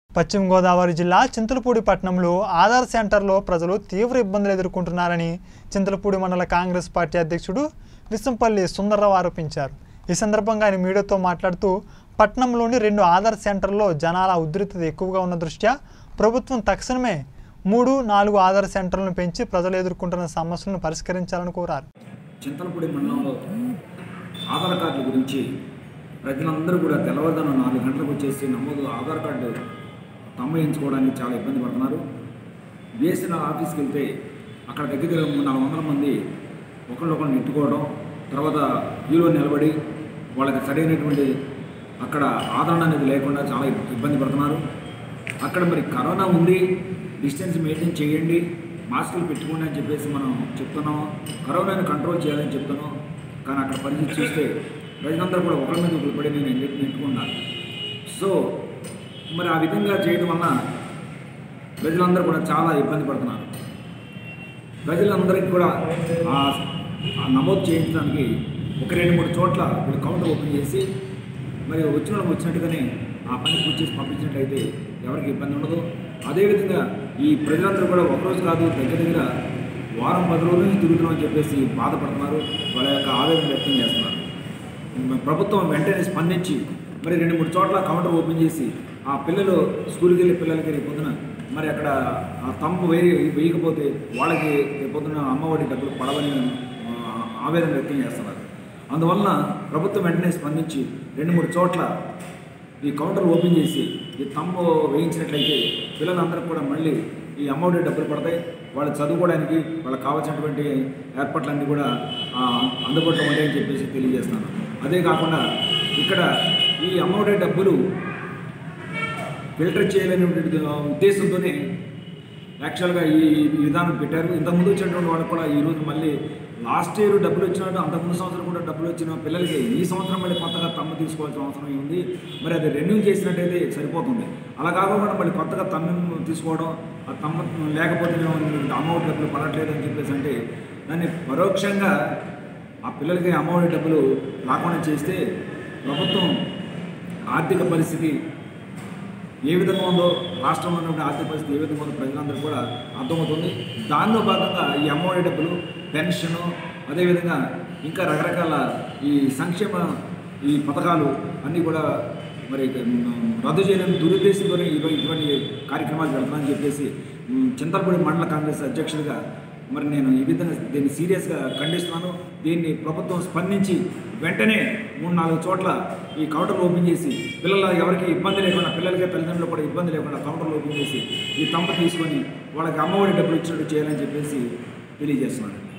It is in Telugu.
పశ్చిమ గోదావరి జిల్లా చింతలపూడి పట్టణంలో ఆధార్ సెంటర్లో ప్రజలు తీవ్ర ఇబ్బందులు ఎదుర్కొంటున్నారని చింతలపూడి మండల కాంగ్రెస్ పార్టీ అధ్యక్షుడు విసంపల్లి సుందర్రావు ఆరోపించారు ఈ సందర్భంగా ఆయన మీడియాతో మాట్లాడుతూ పట్టణంలోని రెండు ఆధార్ సెంటర్లో జనాల ఉధృతత ఎక్కువగా ఉన్న దృష్ట్యా ప్రభుత్వం తక్షణమే మూడు నాలుగు ఆధార్ సెంటర్లను పెంచి ప్రజలు ఎదుర్కొంటున్న సమస్యలను పరిష్కరించాలని కోరారు చింతలపూడి మండలంలో ఆధార్ కార్డుల గురించి ప్రజలందరూ కూడా తెల్లవారుజామున నాలుగు గంటలకు వచ్చేసి నమోదు ఆధార్ కార్డు తమ్మయించుకోవడానికి చాలా ఇబ్బంది పడుతున్నారు బిఎస్ఎన్ఎల్ ఆఫీస్కి వెళ్తే అక్కడ దగ్గర దగ్గర నాలుగు వందల మంది ఒకళ్ళొకళ్ళు నెట్టుకోవడం తర్వాత క్యూలో నిలబడి వాళ్ళకి సరైనటువంటి అక్కడ ఆదరణ అనేది లేకుండా చాలా ఇబ్బంది పడుతున్నారు అక్కడ మరి కరోనా ఉంది డిస్టెన్స్ మెయింటైన్ చేయండి మాస్కులు పెట్టుకోండి అని చెప్పేసి మనం చెప్తున్నాం కరోనాని కంట్రోల్ చేయాలని చెప్తున్నాం కానీ అక్కడ పరిస్థితి చూస్తే ప్రజలందరూ కూడా ఒకరి మీద ఒకరు పడి నేను నెట్టుకున్నాను సో మరి ఆ విధంగా చేయడం వలన ప్రజలందరూ కూడా చాలా ఇబ్బంది పడుతున్నారు ప్రజలందరికీ కూడా ఆ ఆ నమోదు చేయించడానికి ఒక రెండు మూడు చోట్ల వీళ్ళు కౌంటర్ ఓపెన్ చేసి మరి వచ్చిన వాళ్ళకి వచ్చినట్టుగానే ఆ పని పూర్తి చేసి పంపించినట్టయితే ఎవరికి ఇబ్బంది ఉండదు అదేవిధంగా ఈ ప్రజలందరూ కూడా ఒకరోజు కాదు దగ్గర దగ్గర వారం పది రోజుల నుంచి తిరుగుతున్నామని చెప్పేసి బాధపడుతున్నారు వాళ్ళ యొక్క ఆవేదన వ్యక్తం చేస్తున్నారు ప్రభుత్వం వెంటనే స్పందించి మరి రెండు మూడు చోట్ల కౌంటర్ ఓపెన్ చేసి ఆ పిల్లలు స్కూల్కి వెళ్ళే పిల్లలకి రేపు పొద్దున మరి అక్కడ ఆ తంపు వేయి వేయకపోతే వాళ్ళకి రేపు పొద్దున అమ్మఒడి డబ్బులు పడవని ఆ, ఆవేదన వ్యక్తం చేస్తున్నారు అందువలన ప్రభుత్వం వెంటనే స్పందించి రెండు మూడు చోట్ల ఈ కౌంటర్ ఓపెన్ చేసి ఈ తమ్ము వేయించినట్లయితే పిల్లలందరికీ కూడా మళ్ళీ ఈ అమ్మఒడి డబ్బులు పడతాయి వాళ్ళు చదువుకోవడానికి వాళ్ళకి కావాల్సినటువంటి ఏర్పాట్లన్నీ కూడా ఆ, అందుబాటులో ఉంటాయని చెప్పేసి తెలియజేస్తున్నాను అదే కాకుండా ఇక్కడ ఈ అమ్మఒడి డబ్బులు ఫిల్టర్ చేయాలనేటువంటి ఉద్దేశంతోనే యాక్చువల్గా ఈ ఈ విధానం పెట్టారు ఇంతకుముందు వచ్చినటువంటి వాళ్ళకి కూడా ఈరోజు మళ్ళీ లాస్ట్ ఇయర్ డబ్బులు వచ్చినట్టు అంతకుముందు సంవత్సరం కూడా డబ్బులు వచ్చిన పిల్లలకి ఈ సంవత్సరం మళ్ళీ కొత్తగా తమ్ము తీసుకోవాల్సిన అవసరం ఉంది మరి అది రెన్యూ చేసినట్టయితే సరిపోతుంది అలా కాకుండా మళ్ళీ కొత్తగా తమ్ము తీసుకోవడం ఆ తమ్ము లేకపోతే అమౌంట్ డబ్బులు పడట్లేదు అని చెప్పేసి అంటే దాన్ని పరోక్షంగా ఆ పిల్లలకి అమౌంట్ డబ్బులు రాకుండా చేస్తే ప్రభుత్వం ఆర్థిక పరిస్థితి ఏ విధంగా ఉందో రాష్ట్రంలో ఉన్నటువంటి ఆర్థిక పరిస్థితి ఏ విధంగా ఉందో ప్రజలందరూ కూడా అర్థమవుతుంది దానిలో భాగంగా ఈ అమ్మఒడి డబ్బులు పెన్షను అదేవిధంగా ఇంకా రకరకాల ఈ సంక్షేమ ఈ పథకాలు అన్నీ కూడా మరి ఉమ్, రద్దు చేయలేని దురుద్దేశంతో ఇటువంటి ఇటువంటి కార్యక్రమాలు పెడతానని చెప్పేసి ఉమ్, చింతలపూడి మండల కాంగ్రెస్ అధ్యక్షుడిగా మరి నేను ఈ విధంగా దీన్ని సీరియస్గా ఖండిస్తున్నాను దీన్ని ప్రభుత్వం స్పందించి వెంటనే మూడు నాలుగు చోట్ల ఈ కౌంటర్లు ఓపెన్ చేసి పిల్లల ఎవరికి ఇబ్బంది లేకుండా పిల్లలకి తల్లిదండ్రులు కూడా ఇబ్బంది లేకుండా కౌంటర్లు ఓపెన్ చేసి ఈ తంప తీసుకొని వాళ్ళకి అమ్మఒడి డబ్బులు ఇచ్చినట్టు చేయాలని చెప్పేసి తెలియజేస్తున్నాను